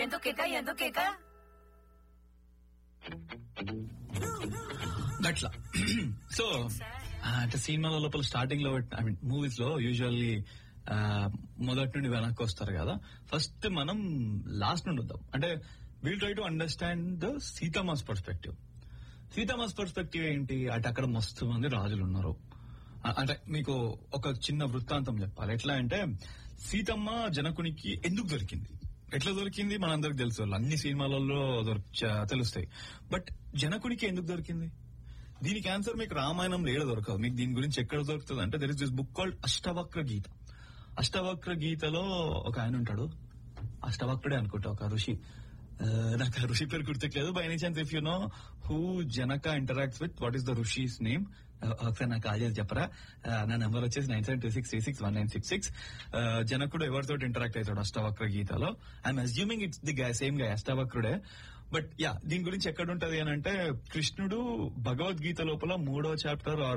ఎందుకేక ఎందుకేక గట్లా సో అంటే సినిమాల లోపల స్టార్టింగ్ లో ఐ మీన్ మూవీస్ లో యూజువల్లీ మొదటి నుండి వెనక్కి వస్తారు కదా ఫస్ట్ మనం లాస్ట్ నుండి వద్దాం అంటే we'll try to understand the Sitamma's perspective Sitamma's perspective ఏంటి అంటే అక్కడ మస్తు మంది రాజులు ఉన్నారు అ- అంటే మీకు ఒక చిన్న వృత్తాంతం చెప్పాలి ఎట్లా అంటే సీతమ్మ జనకునికి ఎందుకు దొరికింది ఎట్లా దొరికింది మనందరికి తెలుసు అన్ని సినిమాలలో దొరికి చ- తెలుస్తాయి బట్ జనకునికి ఎందుకు దొరికింది దీనికి ఆన్సర్ మీకు రామాయణం ఏడ దొరకదు మీకు దీని గురించి ఎక్కడ దొరుకుతుంది అంటే there is this book called Ashtavakra Gita Ashtavakra గీతలో ఒక ఆయన ఉంటాడు అష్టవక్రుడే అనుకుంటా ఒక ఋషి ఆ, నాకు ఆ ఋషి పేరు గుర్తులేదు by any chance if you know who Janaka interacts with what is the rishi's name ఒకసారి నాకు కాల్ చేసి చెప్పరా ఆ, నా నెంబర్ వచ్చేసి nine seven two six three six one nine six six జనకుడు ఎవరితో ఇంటరాక్ట్ అవుతాడు అష్టవక్ర గీతలో I'm assuming it's the guy same guy అష్టవక్రుడే బట్ యా దీని గురించి ఎక్కడ ఉంటది అని అంటే కృష్ణుడు భగవద్గీత లోపల మూడో చాప్టర్ ఆర్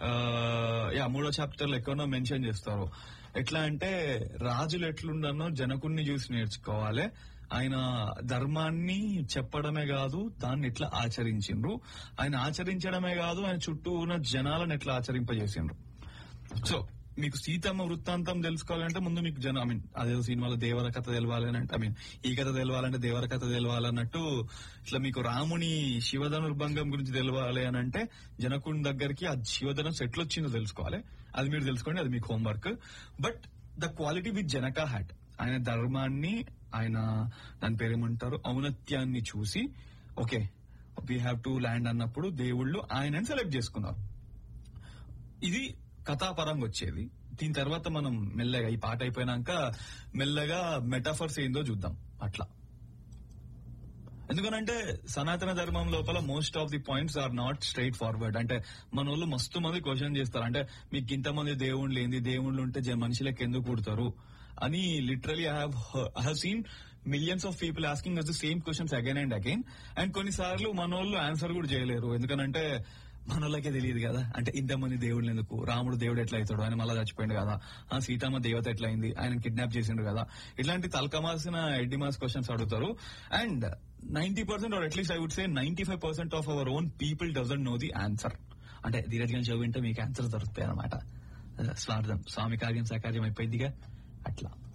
యా మూడో చాప్టర్ లో ఎక్కడో మెన్షన్ చేస్తారు ఎట్లా అంటే రాజులు ఎట్లుండనో జనకుణ్ణి చూసి నేర్చుకోవాలి ఆయన ధర్మాన్ని చెప్పడమే కాదు దాన్ని ఎట్లా ఆచరించిండ్రు ఆయన ఆచరించడమే కాదు ఆయన చుట్టూ ఉన్న జనాలను ఎట్లా ఆచరింపజేసిండ్రు సో మీకు సీతమ్మ వృత్తాంతం తెలుసుకోవాలంటే ముందు మీకు జన ఐ మీన్ అదే సినిమాలో దేవర కథ తెలవాలని అంటే ఐ మీన్ ఈ కథ తెలవాలంటే దేవర కథ తెలవాలన్నట్టు ఇట్లా మీకు రాముని శివధనుర్భంగం గురించి తెలవాలి అని అంటే జనకుని దగ్గరికి ఆ శివధనుస్ ఎట్లా వచ్చిందో తెలుసుకోవాలి అది మీరు తెలుసుకోండి అది మీకు homework but the quality with Janaka had ఆయన ధర్మాన్ని ఆయన దాని పేరేమంటారు ఔన్నత్యాన్ని చూసి okay we have to land అన్నప్పుడు దేవుళ్ళు ఆయనని సెలెక్ట్ చేసుకున్నారు ఇది కథాపరంగా వచ్చేది దీని తర్వాత మనం మెల్లగా ఈ పాట అయిపోయినాక మెల్లగా మెటాఫర్స్ ఏందో చూద్దాం అట్లా ఎందుకనంటే సనాతన ధర్మం లోపల most of the points are not straightforward అంటే మన వాళ్ళు మస్తు మంది క్వశ్చన్ చేస్తారు అంటే మీకు ఇంతమంది దేవుళ్ళు ఏంది దేవుళ్ళు ఉంటే జ- మనుషులకు ఎందుకు పుడతారు అని literally I have seen millions of people asking us the same questions again and again and కొన్నిసార్లు మన వాళ్ళు ఆన్సర్ కూడా చేయలేరు ఎందుకనంటే మన వాళ్ళకే తెలియదు కదా అంటే ఇంతమంది దేవుళ్ళు ఎందుకు రాముడు దేవుడు ఎట్లా అవుతాడు ఆయన మళ్ళా చచ్చిపోయింది కదా ఆ సీతమ్మ దేవత ఎట్లా అయింది ఆయన కిడ్నాప్ చేసిండు కదా ఇట్లాంటి తలకమాసిన ఎడ్డిమాస్ క్వశ్చన్స్ అడుగుతారు and ninety percent or at least I would say ninety five percent of our own people doesn't know the answer అంటే ధీరజ్ గారి చదివింటే మీకు ఆన్సర్ దొరుకుతాయి అనమాట స్వార్థం స్వామి కార్యం సాకార్యం అయిపోయిందిగా అట్లా